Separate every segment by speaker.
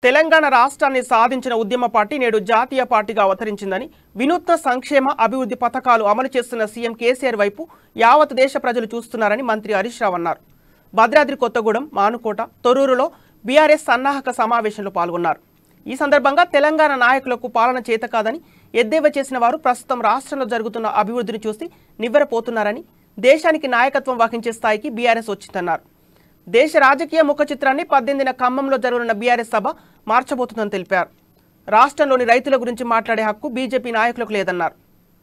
Speaker 1: తెలంగాణ రాష్ట్రాన్ని సాధించిన ఉద్యమ పార్టీ నేడు జాతీయ పార్టీగా అవతరించిందని వినూత్న సంక్షేమ అభివృద్ధి పథకాలు అమలు చేస్తున్న సీఎం కేసీఆర్ వైపు యావత్ దేశ ప్రజలు చూస్తున్నారని మంత్రి హరీష్ రావు అన్నారు భద్రాద్రి కొత్తగూడెం మానుకోట తొర్రూరులో బీఆర్ఎస్ సన్నాహక సమావేశంలో పాల్గొన్నారు ఈ సందర్భంగా తెలంగాణ నాయకులకు పాలన చేత కాదని ఎద్దేవా చేసిన వారు ప్రస్తుతం రాష్ట్రంలో జరుగుతున్న అభివృద్ధిని చూసి నివ్వెరపోతున్నారని దేశానికి నాయకత్వం వహించే స్థాయికి బీఆర్ఎస్ వచ్చిందన్నారు దేశ రాజకీయ ముఖ చిత్రాన్ని పద్దెనిమిదిన ఖమ్మంలో జరగనున్న బీఆర్ఎస్ సభ మార్చబోతుందని తెలిపారు రాష్ట్రంలోని రైతుల గురించి మాట్లాడే హక్కు బీజేపీ నాయకులకు లేదన్నారు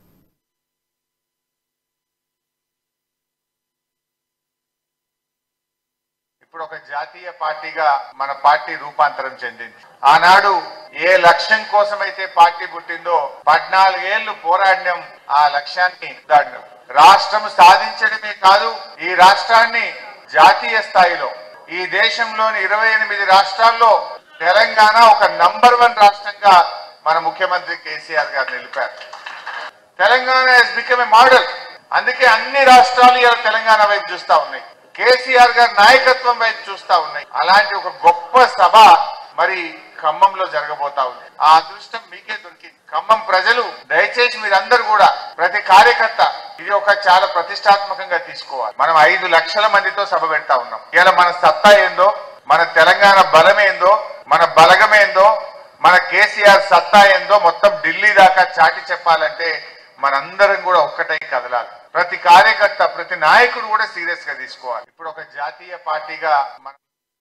Speaker 2: ఇప్పుడు ఒక జాతీయ పార్టీగా మన పార్టీ రూపాంతరం చెందింది ఆనాడు ఏ లక్ష్యం కోసమైతే పార్టీ పుట్టిందో పద్నాలుగేళ్లు పోరాడినాం ఆ లక్ష్యాన్ని దాడినాం రాష్ట్రం సాధించడమే కాదు ఈ రాష్ట్రాన్ని జాతీయ స్థాయిలో ఈ దేశంలోని ఇరవై ఎనిమిది రాష్ట్రాల్లో తెలంగాణ ఒక నంబర్ వన్ రాష్ట్రంగా మన ముఖ్యమంత్రి కేసీఆర్ గారు నిలిపారు Telangana he's become a model అందుకే అన్ని రాష్ట్రాలు ఇవాళ తెలంగాణ వైపు చూస్తా ఉన్నాయి కేసీఆర్ గారి నాయకత్వం వైపు చూస్తా ఉన్నాయి అలాంటి ఒక గొప్ప సభ మరి ఖమ్మంలో జరగబోతా ఉంది ఆ అదృష్టం మీకే దొరికింది ఖమ్మం ప్రజలు దయచేసి మీరందరూ కూడా ప్రతి కార్యకర్త ఇది ఒక చాలా ప్రతిష్టాత్మకంగా తీసుకోవాలి మనం ఐదు లక్షల మందితో సభ పెడతా ఉన్నాం ఇలా మన సత్తా ఏందో మన తెలంగాణ బలమేందో మన బలగమేందో మన కేసీఆర్ సత్తా ఏందో మొత్తం ఢిల్లీ దాకా చాటి చెప్పాలంటే మనందరం కూడా ఒక్కటై కదలాలి ప్రతి కార్యకర్త ప్రతి నాయకుడు కూడా సీరియస్ గా తీసుకోవాలి ఇప్పుడు ఒక జాతీయ పార్టీగా మన